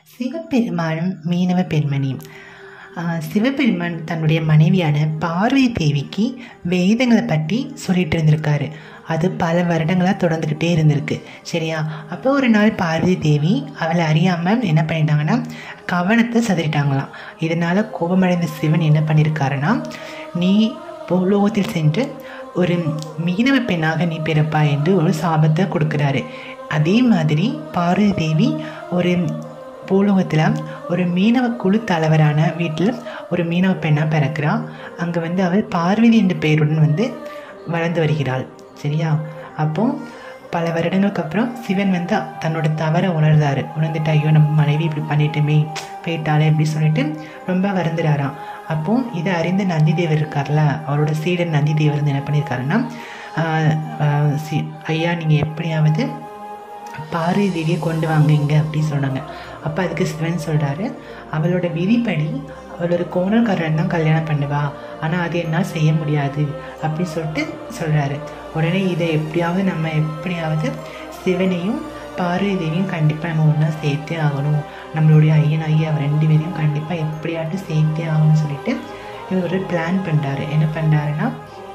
சிவபெருமானும் மீனவ பெண்மணியும் ஆஹ் சிவபெருமான் தன்னுடைய மனைவியான பார்வதி தேவிக்கு வேதங்களை பற்றி சொல்லிட்டு இருந்திருக்காரு அது பல வருடங்களாக தொடர்ந்துக்கிட்டே இருந்திருக்கு சரியா அப்போ ஒரு நாள் பார்வதி தேவி அவளை அறியாமல் என்ன பண்ணிட்டாங்கன்னா கவனத்தை சதறிட்டாங்களாம் இதனால் கோபமடைந்த சிவன் என்ன பண்ணியிருக்காருன்னா நீ பூலோகத்தில் சென்று ஒரு மீனவ பெண்ணாக நீ பிறப்பா என்று ஒரு சாபத்தை கொடுக்குறாரு அதே மாதிரி பார்வதி தேவி ஒரு பூலோகத்தில் ஒரு மீனவ குழு தலைவரான வீட்டில் ஒரு மீனவ பெண்ணாக பிறக்கிறா அங்கே வந்து அவள் பார்வதி என்ற பெயருடன் வந்து வளர்ந்து வருகிறாள் சரியா அப்போ பல வருடங்களுக்கு அப்புறம் சிவன் வந்து தன்னோட தவறை உணர்ந்தாரு உணர்ந்துட்டு ஐயோ நம்ம மனைவி இப்படி பண்ணிட்டோமே போயிட்டாலே அப்படி சொல்லிட்டு ரொம்ப வருந்துறாராம் அப்போ இதை அறிந்த நந்தி தேவர் இருக்கார்ல அவரோட சீடன் நந்தி தேவர் வந்து என்ன பண்ணியிருக்காருன்னா ஆஹ் ஆஹ் சி- ஐயா நீங்கள் எப்படியாவது பார்வதி தேவியை கொண்டு வாங்க இங்கே அப்படின்னு சொன்னாங்க அப்போ அதுக்கு சிவன் சொல்கிறாரு அவளோட விதிப்படி அவள் ஒரு கோணல்காரன் தான் கல்யாணம் பண்ணுவா ஆனால் அது என்னால் செய்ய முடியாது அப்படின்னு சொல்லிட்டு சொல்கிறாரு உடனே இதை எப்படியாவது நம்ம எப்படியாவது சிவனையும் பார்வதி தேவியும் கண்டிப்பாக நம்ம ஒன்றா சேர்த்தே ஆகணும் நம்மளுடைய ஐயன் ஐயா அவர் ரெண்டு பேரையும் கண்டிப்பாக எப்படியாட்டும் சேர்த்தே ஆகணும்னு சொல்லிட்டு இவர் ஒரு பிளான் பண்ணுறாரு என்ன பண்ணுறாருன்னா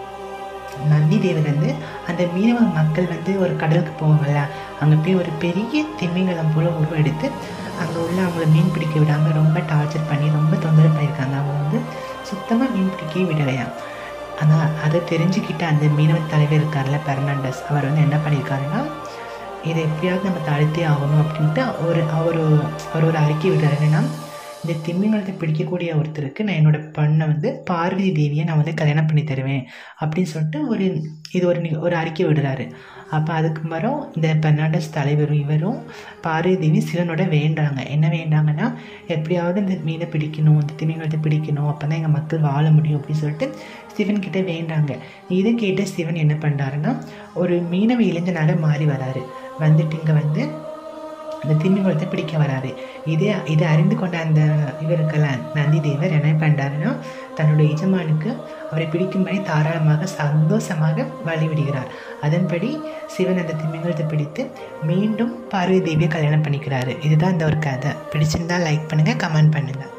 நந்தி தேவர் வந்து அந்த மீனவ மக்கள் வந்து ஒரு கடலுக்கு போவாங்கல்ல அங்கே போய் ஒரு பெரிய திமிங்கலம் போல உருவம் எடுத்து அங்கே உள்ள அவங்கள மீன் பிடிக்க விடாமல் ரொம்ப டார்ச்சர் பண்ணி ரொம்ப தொந்தரவு பண்ணியிருக்காங்க அவங்க வந்து சுத்தமாக மீன் பிடிக்கவே விடலையாம் ஆனால் அதை தெரிஞ்சுக்கிட்ட அந்த மீனவ தலைவர் இருக்கார்ல பெர்னாண்டஸ் அவர் வந்து என்ன பண்ணியிருக்காருன்னா இதை எப்படியாவது நம்ம தடுத்தே ஆகணும் அப்படின்ட்டு ஒரு அவர் அவர் ஒரு அறிக்கை விடுறாரு என்னன்னா இந்த திமிங்கலத்தை பிடிக்கக்கூடிய ஒருத்தருக்கு நான் என்னோட பெண்ணை வந்து பார்வதி தேவியை நான் வந்து கல்யாணம் பண்ணி தருவேன் அப்படின்னு சொல்லிட்டு ஒரு இது ஒரு நி- ஒரு அறிக்கை விடுறாரு அப்போ அதுக்கு மரம் இந்த பெர்னாண்டஸ் தலைவரும் இவரும் பார்வதி தேவி சிவனோட வேண்டுறாங்க என்ன வேண்டாங்கன்னா எப்படியாவது இந்த மீனை பிடிக்கணும் இந்த திமிங்கலத்தை பிடிக்கணும் அப்போ தான் எங்கள் மக்கள் வாழ முடியும் அப்படின்னு சொல்லிட்டு சிவன் கிட்ட வேண்டாங்க இதை கேட்ட சிவன் என்ன பண்ணுறாருன்னா ஒரு மீனவ இளைஞனாக மாறி வராரு வந்துட்டு இங்கே வந்து அந்த திமிங்கலத்தை பிடிக்க வராரு இதே இதை அறிந்து கொண்ட அந்த இவருக்கெல்லாம் நந்தி தேவர் என்ன பண்ணுறாருன்னா தன்னோட எஜமானுக்கு அவரை பிடிக்கும்படி தாராளமாக சந்தோஷமாக வழிவிடுகிறார் அதன்படி சிவன் அந்த திமிங்கலத்தை பிடித்து மீண்டும் பார்வதி தேவியை கல்யாணம் பண்ணிக்கிறாரு இதுதான் இந்த ஒரு கதை பிடிச்சிருந்தா லைக் பண்ணுங்கள் கமெண்ட் பண்ணுங்கள்